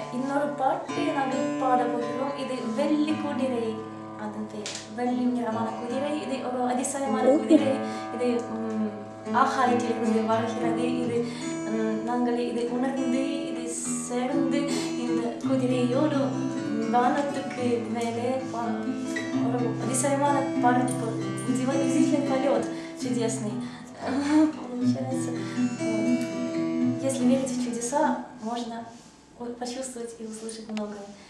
இன்னொரு பாட்டு நாங்கள் பாட போகிறோம் இது வெள்ளி குதிரை அதன் பெயர் வெள்ளி நிறமான குதிரை இது ஒரு அதிசயமான குதிரை இது ம், ஆகாயத்திலிருந்து வருகிறது இது ம், நாங்கள் இது உணர்ந்து இது சேர்ந்து இந்த குதிரையோடு வானத்துக்கு மேலே பா- ஒரு அதிசயமான பரப்பு удивительный полет чудесный. Получается, м, если верить в чудеса, можно о- почувствовать и услышать многое.